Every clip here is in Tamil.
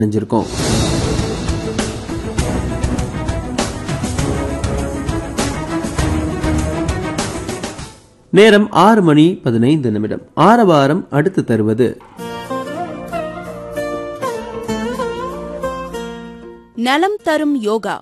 நினைஞ்சிருக்கோம் நேரம் ஆறு மணி பதினைந்து நிமிடம் ஆரவாரம் அடுத்து தருவது நலம் தரும் யோகா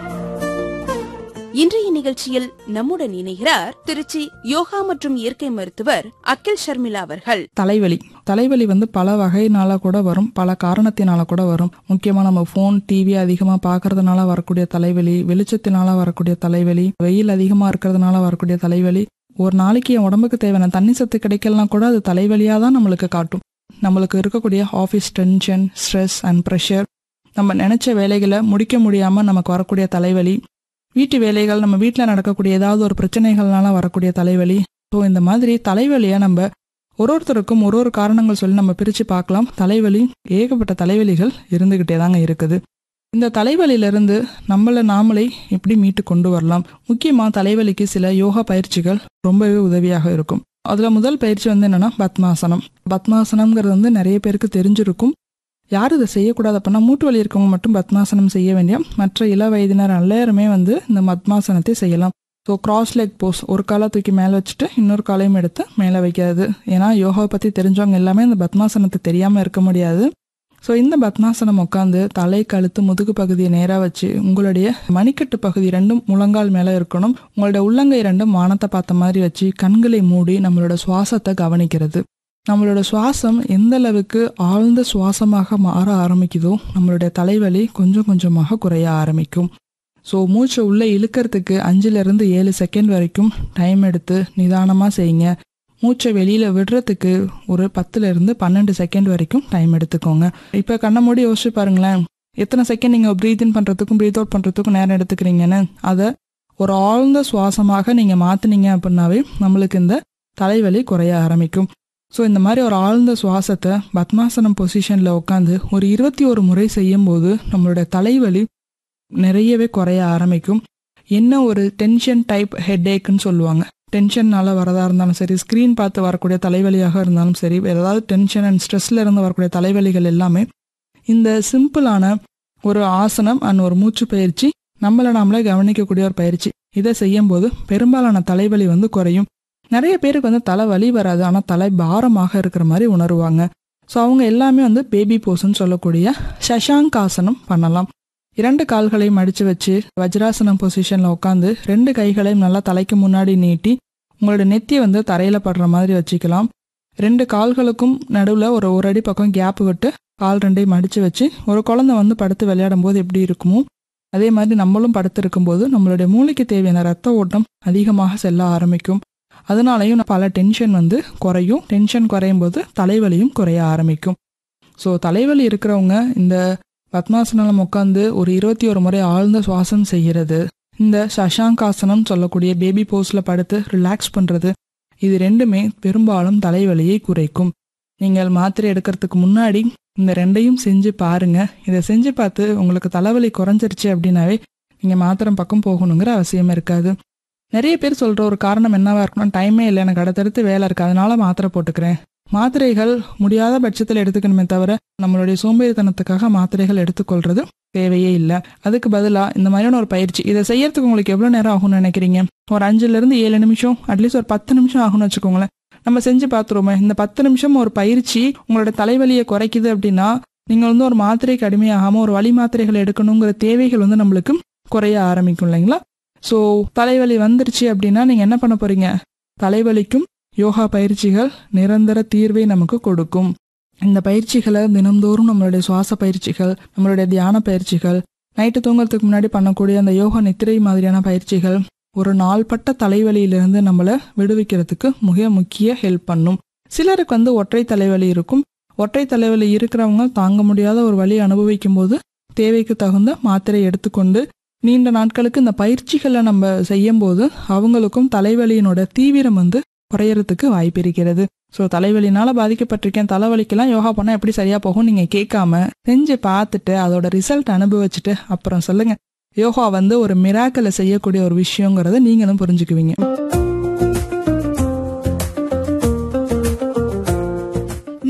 இன்றைய நிகழ்ச்சியில் நம்முடன் இணைகிறார் திருச்சி யோகா மற்றும் இயற்கை மருத்துவர் அகில் ஷர்மிளா அவர்கள் தலைவலி தலைவலி வந்து பல வகையினால கூட வரும் பல காரணத்தினால கூட வரும் முக்கியமா நம்ம ஃபோன் டிவி அதிகமா பார்க்கறதுனால வரக்கூடிய தலைவலி வெளிச்சத்தினால வரக்கூடிய தலைவலி வெயில் அதிகமா இருக்கிறதுனால வரக்கூடிய தலைவலி ஒரு நாளைக்கு என் உடம்புக்கு தேவையான தண்ணி சத்து கிடைக்கலாம் கூட அது தலைவலியா தான் நம்மளுக்கு காட்டும் நம்மளுக்கு இருக்கக்கூடிய office tension stress and pressure நம்ம நினைச்ச வேலைகளை முடிக்க முடியாம நமக்கு வரக்கூடிய தலைவலி வீட்டு வேலைகள் நம்ம வீட்டில் நடக்கக்கூடிய ஏதாவது ஒரு பிரச்சனைகள்னால வரக்கூடிய தலைவலி ஸோ இந்த மாதிரி தலைவலியை நம்ம ஒரு ஒருத்தருக்கும் ஒரு ஒரு காரணங்கள் சொல்லி நம்ம பிரித்து பார்க்கலாம் தலைவலி ஏகப்பட்ட தலைவலிகள் இருந்துக்கிட்டே தாங்க இருக்குது இந்த தலைவலியிலிருந்து நம்மளை நாமளே எப்படி மீட்டு கொண்டு வரலாம் முக்கியமாக தலைவலிக்கு சில யோகா பயிற்சிகள் ரொம்பவே உதவியாக இருக்கும் அதில் முதல் பயிற்சி வந்து என்னன்னா பத்மாசனம் பத்மாசனம்ங்கிறது வந்து நிறைய பேருக்கு தெரிஞ்சிருக்கும் யார் இதை செய்யக்கூடாது அப்படின்னா மூட்டு வலி இருக்கவங்க மட்டும் பத்மாசனம் செய்ய வேண்டிய மற்ற இள வயதினர் எல்லாருமே வந்து இந்த பத்மாசனத்தை செய்யலாம் ஸோ கிராஸ் லெக் போஸ் ஒரு காலை தூக்கி மேலே வச்சுட்டு இன்னொரு காலையும் எடுத்து மேலே வைக்காது ஏன்னா யோகாவை பற்றி தெரிஞ்சவங்க எல்லாமே இந்த பத்மாசனத்தை தெரியாமல் இருக்க முடியாது ஸோ இந்த பத்மாசனம் உட்காந்து தலை கழுத்து முதுகு பகுதியை நேராக வச்சு உங்களுடைய மணிக்கட்டு பகுதி ரெண்டும் முழங்கால் மேலே இருக்கணும் உங்களோட உள்ளங்கை ரெண்டும் வானத்தை பார்த்த மாதிரி வச்சு கண்களை மூடி நம்மளோட சுவாசத்தை கவனிக்கிறது நம்மளோட சுவாசம் எந்த அளவுக்கு ஆழ்ந்த சுவாசமாக மாற ஆரம்பிக்குதோ நம்மளுடைய தலைவலி கொஞ்சம் கொஞ்சமாக குறைய ஆரம்பிக்கும் ஸோ மூச்சை உள்ளே இழுக்கிறதுக்கு அஞ்சுலேருந்து ஏழு செகண்ட் வரைக்கும் டைம் எடுத்து நிதானமாக செய்யுங்க மூச்சை வெளியில் விடுறதுக்கு ஒரு பத்துலேருந்து பன்னெண்டு செகண்ட் வரைக்கும் டைம் எடுத்துக்கோங்க இப்போ கண்ணை மூடி யோசிச்சு பாருங்களேன் எத்தனை செகண்ட் நீங்கள் ப்ரீத் இன் பண்ணுறதுக்கும் ப்ரீத் அவுட் பண்ணுறதுக்கும் நேரம் எடுத்துக்கிறீங்கன்னு அதை ஒரு ஆழ்ந்த சுவாசமாக நீங்கள் மாற்றினீங்க அப்படின்னாவே நம்மளுக்கு இந்த தலைவலி குறைய ஆரம்பிக்கும் ஸோ இந்த மாதிரி ஒரு ஆழ்ந்த சுவாசத்தை பத்மாசனம் பொசிஷனில் உட்காந்து ஒரு இருபத்தி ஒரு முறை செய்யும்போது நம்மளோட தலைவலி நிறையவே குறைய ஆரம்பிக்கும் என்ன ஒரு டென்ஷன் டைப் ஹெட்ஏக்குன்னு சொல்லுவாங்க டென்ஷன்னால வரதா இருந்தாலும் சரி ஸ்க்ரீன் பார்த்து வரக்கூடிய தலைவலியாக இருந்தாலும் சரி ஏதாவது டென்ஷன் அண்ட் ஸ்ட்ரெஸ்ல இருந்து வரக்கூடிய தலைவலிகள் எல்லாமே இந்த சிம்பிளான ஒரு ஆசனம் அண்ட் ஒரு மூச்சு பயிற்சி நம்மளை நாமளே கவனிக்கக்கூடிய ஒரு பயிற்சி இதை செய்யும்போது பெரும்பாலான தலைவலி வந்து குறையும் நிறைய பேருக்கு வந்து தலை வலி வராது ஆனால் தலை பாரமாக இருக்கிற மாதிரி உணருவாங்க ஸோ அவங்க எல்லாமே வந்து பேபி போஸ்ன்னு சொல்லக்கூடிய சஷாங்காசனம் பண்ணலாம் இரண்டு கால்களையும் மடிச்சு வச்சு வஜ்ராசனம் பொசிஷனில் உட்காந்து ரெண்டு கைகளையும் நல்லா தலைக்கு முன்னாடி நீட்டி உங்களோட நெத்தியை வந்து தரையில் படுற மாதிரி வச்சுக்கலாம் ரெண்டு கால்களுக்கும் நடுவில் ஒரு ஒரு அடி பக்கம் கேப் விட்டு கால் ரெண்டையும் மடித்து வச்சு ஒரு குழந்தை வந்து படுத்து விளையாடும் போது எப்படி இருக்குமோ அதே மாதிரி நம்மளும் படுத்து இருக்கும்போது நம்மளுடைய மூளைக்கு தேவையான ரத்த ஓட்டம் அதிகமாக செல்ல ஆரம்பிக்கும் அதனாலையும் பல டென்ஷன் வந்து குறையும் டென்ஷன் குறையும் போது தலைவலியும் குறைய ஆரம்பிக்கும் ஸோ தலைவலி இருக்கிறவங்க இந்த பத்மாசனம் உட்காந்து ஒரு இருபத்தி ஒரு முறை ஆழ்ந்த சுவாசம் செய்கிறது இந்த சஷாங்காசனம் சொல்லக்கூடிய பேபி போஸில் படுத்து ரிலாக்ஸ் பண்ணுறது இது ரெண்டுமே பெரும்பாலும் தலைவலியை குறைக்கும் நீங்கள் மாத்திரை எடுக்கிறதுக்கு முன்னாடி இந்த ரெண்டையும் செஞ்சு பாருங்க இதை செஞ்சு பார்த்து உங்களுக்கு தலைவலி குறைஞ்சிருச்சு அப்படின்னாவே நீங்கள் மாத்திரம் பக்கம் போகணுங்கிற அவசியம் இருக்காது நிறைய பேர் சொல்கிற ஒரு காரணம் என்னவா இருக்கணும் டைமே இல்லை எனக்கு அடுத்தடுத்து வேலை இருக்குது அதனால மாத்திரை போட்டுக்கிறேன் மாத்திரைகள் முடியாத பட்சத்தில் எடுத்துக்கணுமே தவிர நம்மளுடைய சோம்பேறித்தனத்துக்காக மாத்திரைகள் எடுத்துக்கொள்றது தேவையே இல்லை அதுக்கு பதிலாக இந்த மாதிரியான ஒரு பயிற்சி இதை செய்யறதுக்கு உங்களுக்கு எவ்வளோ நேரம் ஆகும்னு நினைக்கிறீங்க ஒரு அஞ்சுலேருந்து ஏழு நிமிஷம் அட்லீஸ்ட் ஒரு பத்து நிமிஷம் ஆகும்னு வச்சுக்கோங்களேன் நம்ம செஞ்சு பார்த்துருவோமே இந்த பத்து நிமிஷம் ஒரு பயிற்சி உங்களோட தலைவலியை குறைக்குது அப்படின்னா நீங்கள் வந்து ஒரு மாத்திரைக்கு அடிமையாகாமல் ஒரு வழி மாத்திரைகள் எடுக்கணுங்கிற தேவைகள் வந்து நம்மளுக்கு குறைய ஆரம்பிக்கும் இல்லைங்களா ஸோ தலைவலி வந்துருச்சு அப்படின்னா நீங்கள் என்ன பண்ண போறீங்க தலைவலிக்கும் யோகா பயிற்சிகள் நிரந்தர தீர்வை நமக்கு கொடுக்கும் இந்த பயிற்சிகளை தினந்தோறும் நம்மளுடைய சுவாச பயிற்சிகள் நம்மளுடைய தியான பயிற்சிகள் நைட்டு தூங்குறதுக்கு முன்னாடி பண்ணக்கூடிய அந்த யோகா நித்திரை மாதிரியான பயிற்சிகள் ஒரு நாள்பட்ட தலைவலியிலிருந்து நம்மளை விடுவிக்கிறதுக்கு மிக முக்கிய ஹெல்ப் பண்ணும் சிலருக்கு வந்து ஒற்றை தலைவலி இருக்கும் ஒற்றை தலைவலி இருக்கிறவங்க தாங்க முடியாத ஒரு வலி அனுபவிக்கும் போது தேவைக்கு தகுந்த மாத்திரை எடுத்துக்கொண்டு நீண்ட நாட்களுக்கு இந்த பயிற்சிகளை நம்ம செய்யும் போது அவங்களுக்கும் தலைவலியினோட தீவிரம் வந்து குறையறதுக்கு வாய்ப்பு இருக்கிறது ஸோ தலைவலினால பாதிக்கப்பட்டிருக்கேன் தலைவலிக்கெல்லாம் யோகா பண்ணால் எப்படி சரியா போகும் நீங்க கேட்காம செஞ்சு பார்த்துட்டு அதோட ரிசல்ட் அனுபவிச்சுட்டு அப்புறம் சொல்லுங்க யோகா வந்து ஒரு மிராக்கலை செய்யக்கூடிய ஒரு விஷயங்கிறத நீங்களும் புரிஞ்சுக்குவீங்க நேயர்கள்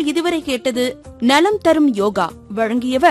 நேயர்கள் இதுவரை கேட்டது நலம் தரும் யோகா வழங்கியவர்